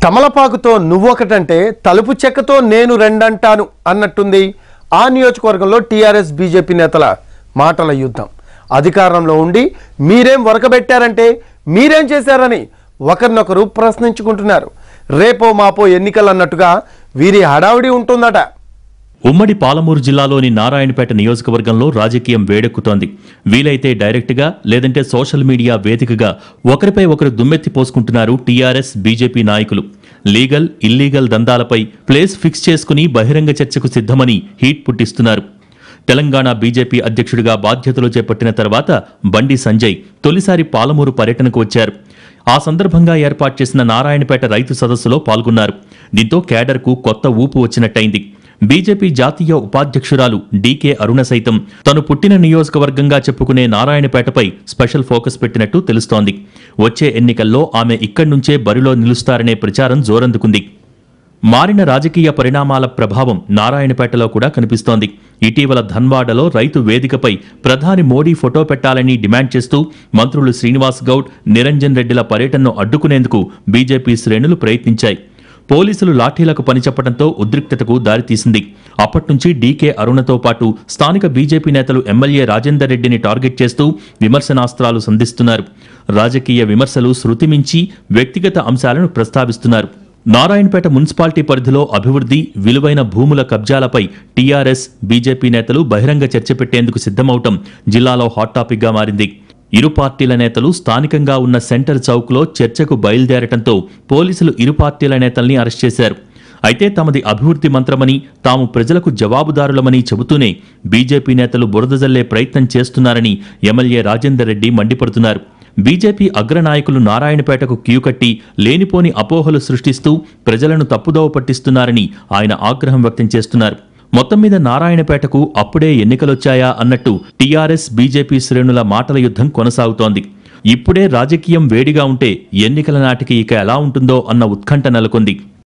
తమలపాకుతో నువ్వొకటంటే తలుపు చెక్కతో నేను రెండంటాను అన్నట్టుంది ఆ నియోజకవర్గంలో టీఆర్ఎస్ బీజేపీ నేతల మాటల యుద్ధం అధికారంలో ఉండి మీరేం వరకబెట్టారంటే మీరేం చేశారని ఒకరినొకరు ప్రశ్నించుకుంటున్నారు రేపో మాపో ఎన్నికలు అన్నట్టుగా వీరి హడావిడి ఉంటుందట ఉమ్మడి పాలమూరు జిల్లాలోని నారాయణపేట నియోజకవర్గంలో రాజకీయం వేడెక్కుతోంది వీలైతే డైరెక్ట్గా లేదంటే సోషల్ మీడియా వేదికగా ఒకరిపై ఒకరు దుమ్మెత్తి పోసుకుంటున్నారు టీఆర్ఎస్ బీజేపీ నాయకులు లీగల్ ఇల్లీగల్ దందాలపై ప్లేస్ ఫిక్స్ చేసుకుని బహిరంగ చర్చకు సిద్ధమని హీట్ పుట్టిస్తున్నారు తెలంగాణ బీజేపీ అధ్యక్షుడిగా బాధ్యతలు చేపట్టిన తర్వాత బండి సంజయ్ తొలిసారి పాలమూరు పర్యటనకు వచ్చారు ఆ సందర్భంగా ఏర్పాటు చేసిన నారాయణపేట రైతు సదస్సులో పాల్గొన్నారు దీంతో కేడర్కు కొత్త ఊపు వచ్చినట్టయింది బీజేపీ జాతీయ ఉపాధ్యక్షురాలు డీకే అరుణ సైతం తను పుట్టిన నియోజకవర్గంగా చెప్పుకునే నారాయణపేటపై స్పెషల్ ఫోకస్ పెట్టినట్టు తెలుస్తోంది వచ్చే ఎన్నికల్లో ఆమె ఇక్కడి నుంచే బరిలో నిలుస్తారనే ప్రచారం జోరందుకుంది మారిన రాజకీయ పరిణామాల ప్రభావం నారాయణపేటలో కూడా కనిపిస్తోంది ఇటీవల ధన్వాడలో రైతు వేదికపై ప్రధాని మోడీ ఫోటో పెట్టాలని డిమాండ్ చేస్తూ మంత్రులు శ్రీనివాస్ గౌడ్ నిరంజన్ రెడ్డిల పర్యటనను అడ్డుకునేందుకు బీజేపీ శ్రేణులు ప్రయత్నించాయి పోలీసులు లాఠీలకు పనిచెప్పడంతో ఉద్రిక్తతకు దారితీసింది అప్పట్నుంచి డీకే అరుణతో పాటు స్థానిక బీజేపీ నేతలు ఎమ్మెల్యే రాజేందర్ రెడ్డిని టార్గెట్ చేస్తూ విమర్శనాస్త్రాలు సంధిస్తున్నారు రాజకీయ విమర్శలు శృతిమించి వ్యక్తిగత అంశాలను ప్రస్తావిస్తున్నారు నారాయణపేట మున్సిపాలిటీ పరిధిలో అభివృద్ధి విలువైన భూముల కబ్జాలపై టీఆర్ఎస్ బీజేపీ నేతలు బహిరంగ చర్చ పెట్టేందుకు సిద్ధమవటం జిల్లాలో హాట్ టాపిక్గా మారింది ఇరు పార్టీల నేతలు స్థానికంగా ఉన్న సెంటర్ చౌక్లో చర్చకు బయలుదేరటంతో పోలీసులు ఇరు పార్టీల నేతల్ని అరెస్ట్ చేశారు అయితే తమది అభివృద్ధి మంత్రమని తాము ప్రజలకు జవాబుదారులమని చెబుతూనే బీజేపీ నేతలు బురద జల్లే ప్రయత్నం చేస్తున్నారని ఎమ్మెల్యే రాజేందర్ రెడ్డి మండిపడుతున్నారు బీజేపీ అగ్రనాయకులు నారాయణపేటకు క్యూ కట్టి లేనిపోని అపోహలు సృష్టిస్తూ ప్రజలను తప్పుదోవ పట్టిస్తున్నారని ఆయన ఆగ్రహం వ్యక్తం చేస్తున్నారు మొత్తం మీద నారాయణపేటకు అప్పుడే ఎన్నికలొచ్చాయా అన్నట్టు టీఆర్ఎస్ బీజేపీ శ్రేణుల మాటల యుద్ధం కొనసాగుతోంది ఇప్పుడే రాజకీయం వేడిగా ఉంటే ఎన్నికల నాటికి ఇక ఎలా ఉంటుందో అన్న ఉత్కంఠ నెలకొంది